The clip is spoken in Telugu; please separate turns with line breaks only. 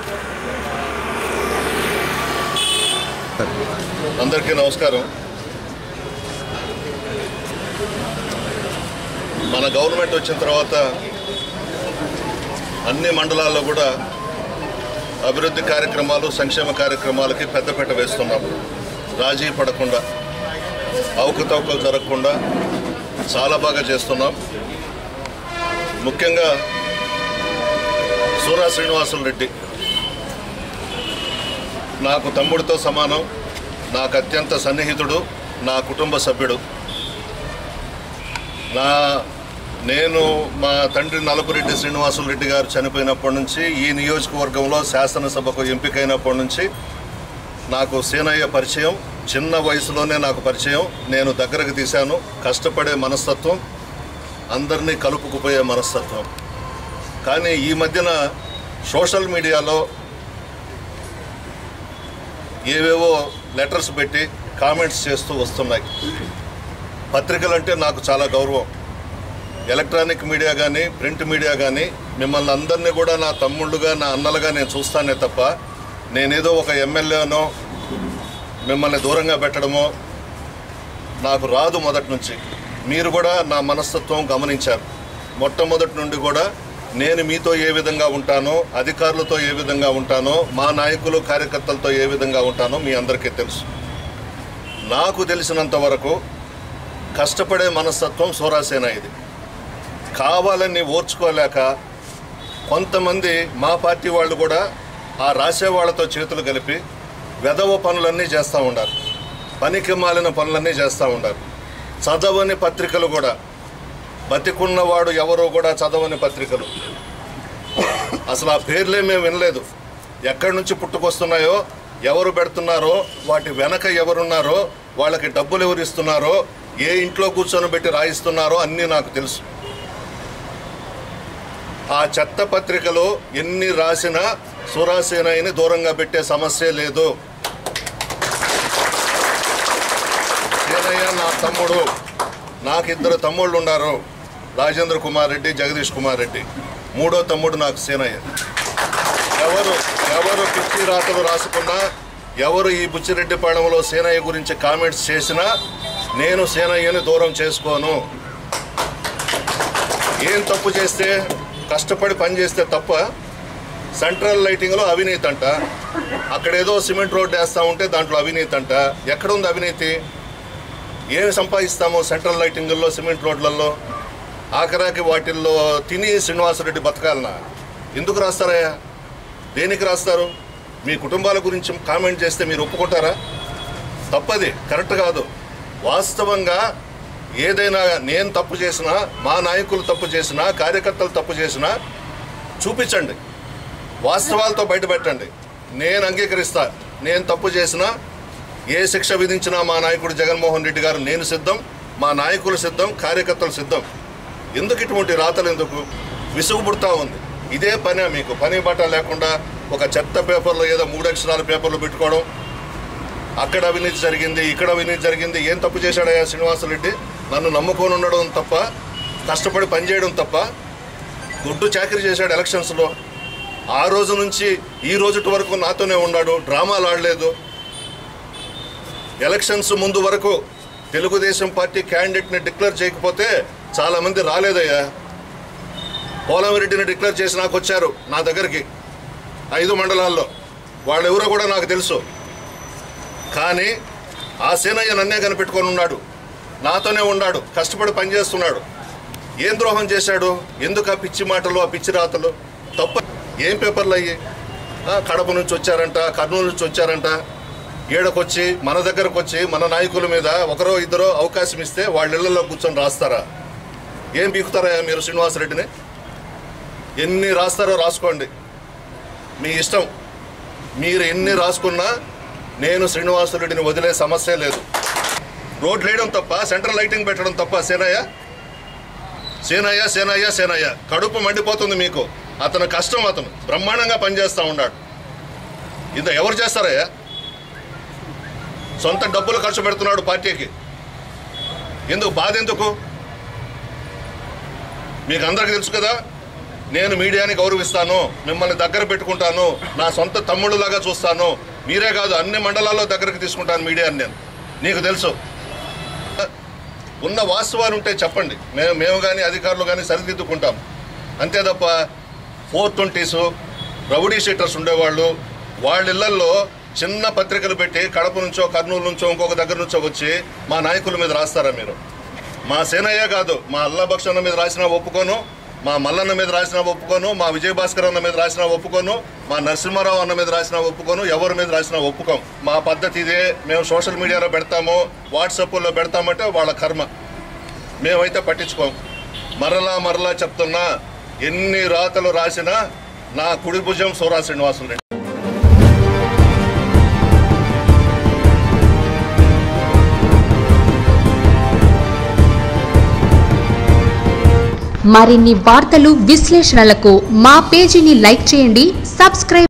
అందరికీ నమస్కారం మన గవర్నమెంట్ వచ్చిన తర్వాత అన్ని మండలాల్లో కూడా అభివృద్ధి కార్యక్రమాలు సంక్షేమ కార్యక్రమాలకి పెద్దపీట వేస్తున్నాం రాజీ పడకుండా అవకతవకలు జరగకుండా చాలా బాగా చేస్తున్నాం ముఖ్యంగా సూరా శ్రీనివాసులు రెడ్డి నాకు తమ్ముడితో సమానం నాకు అత్యంత సన్నిహితుడు నా కుటుంబ సభ్యుడు నా నేను మా తండ్రి నలుపురెడ్డి శ్రీనివాసులు రెడ్డి గారు చనిపోయినప్పటి నుంచి ఈ నియోజకవర్గంలో శాసనసభకు ఎంపికైనప్పటి నుంచి నాకు సీనయ్య పరిచయం చిన్న వయసులోనే నాకు పరిచయం నేను దగ్గరకు తీశాను కష్టపడే మనస్తత్వం అందరినీ కలుపుకుపోయే మనస్తత్వం కానీ ఈ మధ్యన సోషల్ మీడియాలో ఏవేవో లెటర్స్ పెట్టి కామెంట్స్ చేస్తూ వస్తున్నాయి పత్రికలు అంటే నాకు చాలా గౌరవం ఎలక్ట్రానిక్ మీడియా కానీ ప్రింట్ మీడియా కానీ మిమ్మల్ని అందరినీ కూడా నా తమ్ముళ్ళుగా నా అన్నలుగా నేను చూస్తానే తప్ప నేనేదో ఒక ఎమ్మెల్యేనో మిమ్మల్ని దూరంగా పెట్టడమో నాకు రాదు మొదటి నుంచి మీరు కూడా నా మనస్తత్వం గమనించారు మొట్టమొదటి నుండి కూడా నేను మీతో ఏ విధంగా ఉంటానో అధికారులతో ఏ విధంగా ఉంటానో మా నాయకులు కార్యకర్తలతో ఏ విధంగా ఉంటానో మీ అందరికీ తెలుసు నాకు తెలిసినంత వరకు కష్టపడే మనస్తత్వం సోరాసేన ఇది కావాలని ఓర్చుకోలేక కొంతమంది మా పార్టీ వాళ్ళు కూడా ఆ రాసే వాళ్ళతో చేతులు కలిపి వెధవ పనులన్నీ చేస్తూ ఉండారు పనికి మాలిన పనులన్నీ చేస్తూ ఉండారు చదవని పత్రికలు కూడా బతికున్నవాడు ఎవరో కూడా చదవని పత్రికలు అసలు ఆ పేర్లే మేము వినలేదు ఎక్కడి నుంచి పుట్టుకొస్తున్నాయో ఎవరు పెడుతున్నారో వాటి వెనక ఎవరున్నారో వాళ్ళకి డబ్బులు ఎవరు ఇస్తున్నారో ఏ ఇంట్లో కూర్చొని పెట్టి రాయిస్తున్నారో అన్నీ నాకు తెలుసు ఆ చెత్త పత్రికలో ఎన్ని రాసినా సురాసేనాయిని దూరంగా పెట్టే సమస్య లేదు సేనయ్య నా తమ్ముడు నాకు ఇద్దరు తమ్ముళ్ళు ఉన్నారు రాజేంద్ర కుమార్ రెడ్డి జగదీష్ కుమార్ రెడ్డి మూడో తమ్ముడు నాకు సేనయ్య ఎవరు ఎవరు పిచ్చి రాతలు రాసుకున్నా ఎవరు ఈ బుచ్చిరెడ్డిపాళెంలో సేనయ్య గురించి కామెంట్స్ చేసినా నేను సేనయ్యని దూరం చేసుకోను ఏం తప్పు చేస్తే కష్టపడి పని చేస్తే తప్ప సెంట్రల్ లైటింగ్లో అవినీతి అంట అక్కడేదో సిమెంట్ రోడ్ వేస్తూ ఉంటే దాంట్లో అవినీతి అంట ఎక్కడుంది అవినీతి ఏమి సంపాదిస్తాము సెంట్రల్ లైటింగుల్లో సిమెంట్ రోడ్లలో ఆఖరాకి వాటిల్లో తిని శ్రీనివాసరెడ్డి బతకాలనా ఎందుకు రాస్తారయ్యా దేనికి రాస్తారు మీ కుటుంబాల గురించి కామెంట్ చేస్తే మీరు ఒప్పుకుంటారా తప్పది కరెక్ట్ కాదు వాస్తవంగా ఏదైనా నేను తప్పు చేసినా మా నాయకులు తప్పు చేసినా కార్యకర్తలు తప్పు చేసినా చూపించండి వాస్తవాలతో బయటపెట్టండి నేను అంగీకరిస్తా నేను తప్పు చేసినా ఏ శిక్ష విధించినా మా నాయకుడు జగన్మోహన్ రెడ్డి గారు నేను సిద్ధం మా నాయకులు సిద్ధం కార్యకర్తలు సిద్ధం ఎందుకు ఇటువంటి రాతలు ఎందుకు విసుగు పుడతా ఉంది ఇదే పనే మీకు పని బట్ట లేకుండా ఒక చెత్త పేపర్లో ఏదో మూడు అక్షరాల పేపర్లు పెట్టుకోవడం అక్కడ అవినీతి జరిగింది ఇక్కడ అవినీతి జరిగింది ఏం తప్పు చేశాడయ్యా శ్రీనివాసరెడ్డి నన్ను నమ్ముకొని ఉండడం తప్ప కష్టపడి పనిచేయడం తప్ప గుడ్డు చాకరీ చేశాడు ఎలక్షన్స్లో ఆ రోజు నుంచి ఈ రోజుటి వరకు నాతోనే ఉన్నాడు డ్రామాలు ఆడలేదు ఎలక్షన్స్ ముందు వరకు తెలుగుదేశం పార్టీ క్యాండిడేట్ని డిక్లేర్ చేయకపోతే చాలామంది రాలేదయ్యా పోలవరెడ్డిని డిక్లేర్ చేసి నాకు వచ్చారు నా దగ్గరికి ఐదు మండలాల్లో వాళ్ళెవరో కూడా నాకు తెలుసు కానీ ఆ సేనయ్య నన్నే కనిపెట్టుకొని ఉన్నాడు నాతోనే ఉన్నాడు కష్టపడి పనిచేస్తున్నాడు ఏం ద్రోహం చేశాడు ఎందుకు ఆ పిచ్చి మాటలు ఆ పిచ్చి రాతలు తప్ప ఏం పేపర్లు అయ్యి ఆ, కడప నుంచి వచ్చారంట కర్నూలు నుంచి వచ్చారంట ఈడకొచ్చి మన దగ్గరకు వచ్చి మన నాయకుల మీద ఒకరో ఇద్దరో అవకాశం ఇస్తే వాళ్ళ ఇళ్లలో కూర్చొని రాస్తారా ఏం పీకుతారా మీరు శ్రీనివాసరెడ్డిని ఎన్ని రాస్తారో రాసుకోండి మీ ఇష్టం మీరు ఎన్ని రాసుకున్నా నేను శ్రీనివాసరెడ్డిని వదిలే సమస్య లేదు రోడ్ వేయడం తప్ప సెంట్రల్ లైటింగ్ పెట్టడం తప్ప సేనయ్య సేనయ్య సేనయ్య సేనయ్య కడుపు మండిపోతుంది మీకు అతను కష్టం అతను బ్రహ్మాండంగా పనిచేస్తూ ఉన్నాడు ఇంత ఎవరు చేస్తారయ్యా సొంత డబ్బులు ఖర్చు పెడుతున్నాడు పార్టీకి ఎందుకు బాధ ఎందుకు మీకు అందరికీ తెలుసు కదా నేను మీడియాని గౌరవిస్తాను మిమ్మల్ని దగ్గర పెట్టుకుంటాను నా సొంత తమ్ముళ్ళలాగా చూస్తాను మీరే కాదు అన్ని మండలాల్లో దగ్గరకు తీసుకుంటాను మీడియాని నేను నీకు తెలుసు ఉన్న వాస్తవాలు ఉంటే చెప్పండి మేము మేము కానీ అధికారులు కానీ సరిదిద్దుకుంటాం అంతే తప్ప ఫోర్ ట్వంటీసు రౌడీ షీటర్స్ ఉండేవాళ్ళు వాళ్ళ ఇళ్లల్లో చిన్న పత్రికలు పెట్టి కడప నుంచో కర్నూలు నుంచో ఇంకొక దగ్గర నుంచో వచ్చి మా నాయకుల మీద రాస్తారా మీరు మా సేనయ్య కాదు మా అల్లాబక్ష అన్న మీద రాసినా ఒప్పుకోను మా మల్లన్న మీద రాసినా ఒప్పుకోను మా విజయభాస్కర్ అన్న మీద రాసినా ఒప్పుకోను మా నరసింహారావు అన్న మీద రాసినా ఒప్పుకోను ఎవరి మీద రాసినా ఒప్పుకోం మా పద్ధతి ఇదే మేము సోషల్ మీడియాలో పెడతాము వాట్సాప్లో పెడతామంటే వాళ్ళ కర్మ మేమైతే పట్టించుకోం మరలా మరలా చెప్తున్నా ఎన్ని రాతలు రాసినా నా కుడి భుజం సోరా శ్రీనివాసులు రెడ్డి
మరిన్ని వార్తలు విశ్లేషణలకు మా పేజీని లైక్ చేయండి సబ్స్క్రైబ్